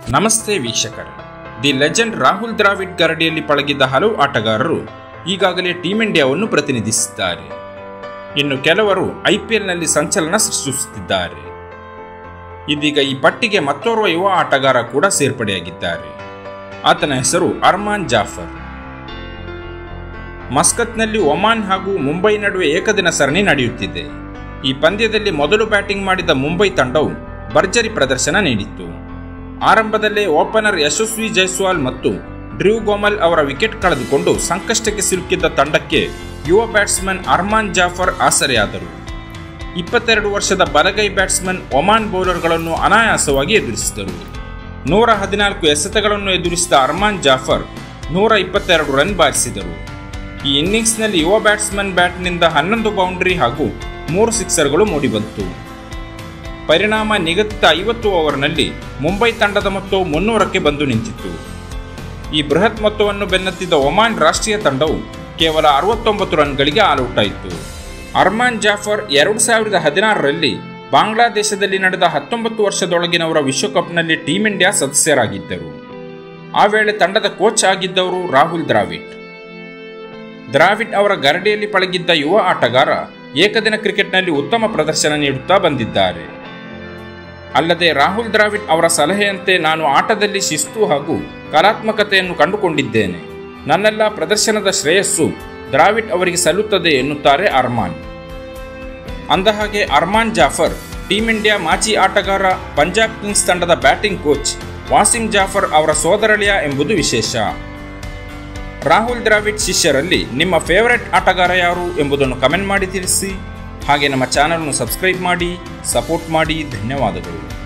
ನಮಸ್ತೆ ವೀಕ್ಷಕರೇ the legend Rahul Dravid ಗರಡಿಯಲ್ಲಿ ಪಳಗಿದ್ದ ಹಲವು ಆಟಗಾರರು ಈಗಾಗಲೇ ಟೀಂ ಇಂಡಿಯಾವನ್ನು ಪ್ರತಿನಿಧಿಸಿದ್ದಾರೆ ಇನ್ನು ಕೆಲವರು ಐಪಿಎಲ್ನಲ್ಲಿ ಸಂಚಲನ ಸೃಷ್ಟಿಸುತ್ತಿದ್ದಾರೆ ಇದೀಗ ಈ ಪಟ್ಟಿಗೆ ಮತ್ತೋರ್ವ ಯುವ ಆಟಗಾರ ಕೂಡ ಸೇರ್ಪಡೆಯಾಗಿದ್ದಾರೆ ಆತನ ಹೆಸರು ಅರ್ಮಾನ್ ಜಾಫರ್ ಮಸ್ಕತ್ನಲ್ಲಿ ಒಮಾನ್ ಹಾಗೂ ಮುಂಬೈ ನಡುವೆ ಏಕದಿನ ಸರಣಿ ನಡೆಯುತ್ತಿದೆ ಈ ಪಂದ್ಯದಲ್ಲಿ ಮೊದಲು ಬ್ಯಾಟಿಂಗ್ ಮಾಡಿದ ಮುಂಬೈ ತಂಡವು ಭರ್ಜರಿ ಪ್ರದರ್ಶನ ನೀಡಿತ್ತು ಆರಂಭದಲ್ಲೇ ಓಪನರ್ ಯಶಸ್ವಿ ಜೈಸ್ವಾಲ್ ಮತ್ತು ಡ್ರ್ಯೂ ಗೋಮಲ್ ಅವರ ವಿಕೆಟ್ ಕಳೆದುಕೊಂಡು ಸಂಕಷ್ಟಕ್ಕೆ ಸಿಲುಕಿದ್ದ ತಂಡಕ್ಕೆ ಯುವ ಬ್ಯಾಟ್ಸ್ಮನ್ ಅರ್ಮಾನ್ ಜಾಫರ್ ಆಸರೆಯಾದರು ಇಪ್ಪತ್ತೆರಡು ವರ್ಷದ ಬಲಗೈ ಬ್ಯಾಟ್ಸ್ಮನ್ ಒಮಾನ್ ಬೌಲರ್ಗಳನ್ನು ಅನಾಯಾಸವಾಗಿ ಎದುರಿಸಿದರು ನೂರ ಹದಿನಾಲ್ಕು ಎಸೆತಗಳನ್ನು ಎದುರಿಸಿದ ಅರ್ಮಾನ್ ಜಾಫರ್ ನೂರ ಇಪ್ಪತ್ತೆರಡು ರನ್ ಬಾರಿಸಿದರು ಈ ಇನ್ನಿಂಗ್ಸ್ನಲ್ಲಿ ಯುವ ಬ್ಯಾಟ್ಸ್ಮನ್ ಬ್ಯಾಟ್ನಿಂದ ಹನ್ನೊಂದು ಬೌಂಡರಿ ಹಾಗೂ ಮೂರು ಸಿಕ್ಸರ್ಗಳು ಮೂಡಿಬಂತು ಪರಿಣಾಮ ನಿಗದಿತ ಐವತ್ತು ಓವರ್ನಲ್ಲಿ ಮುಂಬೈ ತಂಡದ ಮೊತ್ತವು ಮುನ್ನೂರಕ್ಕೆ ಬಂದು ನಿಂತಿತ್ತು ಈ ಬೃಹತ್ ಮೊತ್ತವನ್ನು ಬೆನ್ನತ್ತಿದ್ದ ಒಮಾನ್ ರಾಷ್ಟ್ರೀಯ ತಂಡವು ಕೇವಲ ಅರವತ್ತೊಂಬತ್ತು ರನ್ಗಳಿಗೆ ಆಲ್ಔಟ್ ಆಯಿತು ಅರ್ಮಾನ್ ಜಾಫರ್ ಎರಡು ಸಾವಿರದ ಹದಿನಾರರಲ್ಲಿ ಬಾಂಗ್ಲಾದೇಶದಲ್ಲಿ ನಡೆದ ಹತ್ತೊಂಬತ್ತು ವರ್ಷದೊಳಗಿನವರ ವಿಶ್ವಕಪ್ನಲ್ಲಿ ಟೀಂ ಇಂಡಿಯಾ ಸದಸ್ಯರಾಗಿದ್ದರು ಆ ವೇಳೆ ತಂಡದ ಕೋಚ್ ಆಗಿದ್ದವರು ರಾಹುಲ್ ದ್ರಾವಿಡ್ ದ್ರಾವಿಡ್ ಅವರ ಗರಡಿಯಲ್ಲಿ ಪಳಗಿದ್ದ ಯುವ ಆಟಗಾರ ಏಕದಿನ ಕ್ರಿಕೆಟ್ನಲ್ಲಿ ಉತ್ತಮ ಪ್ರದರ್ಶನ ನೀಡುತ್ತಾ ಬಂದಿದ್ದಾರೆ ಅಲ್ಲದೆ ರಾಹುಲ್ ದ್ರಾವಿಡ್ ಅವರ ಸಲಹೆಯಂತೆ ನಾನು ಆಟದಲ್ಲಿ ಶಿಸ್ತು ಹಾಗೂ ಕಲಾತ್ಮಕತೆಯನ್ನು ಕಂಡುಕೊಂಡಿದ್ದೇನೆ ನನ್ನೆಲ್ಲ ಪ್ರದರ್ಶನದ ಶ್ರೇಯಸ್ಸು ದ್ರಾವಿಡ್ ಅವರಿಗೆ ಸಲ್ಲುತ್ತದೆ ಎನ್ನುತ್ತಾರೆ ಅರ್ಮಾನ್ ಅಂದಹಾಗೆ ಅರ್ಮಾನ್ ಜಾಫರ್ ಟೀಂ ಇಂಡಿಯಾ ಮಾಜಿ ಆಟಗಾರ ಪಂಜಾಬ್ ಕಿಂಗ್ಸ್ ತಂಡದ ಬ್ಯಾಟಿಂಗ್ ಕೋಚ್ ವಾಸಿಂ ಜಾಫರ್ ಅವರ ಸೋದರಳಿಯ ಎಂಬುದು ವಿಶೇಷ ರಾಹುಲ್ ದ್ರಾವಿಡ್ ಶಿಷ್ಯರಲ್ಲಿ ನಿಮ್ಮ ಫೇವರೆಟ್ ಆಟಗಾರ ಯಾರು ಎಂಬುದನ್ನು ಕಮೆಂಟ್ ಮಾಡಿ ತಿಳಿಸಿ ಹಾಗೆ ನಮ್ಮ ಚಾನಲ್ను ಸಬ್ಸ್ಕ್ರೈಬ್ ಮಾಡಿ ಸಪೋರ್ಟ್ ಮಾಡಿ ಧನ್ಯವಾದಗಳು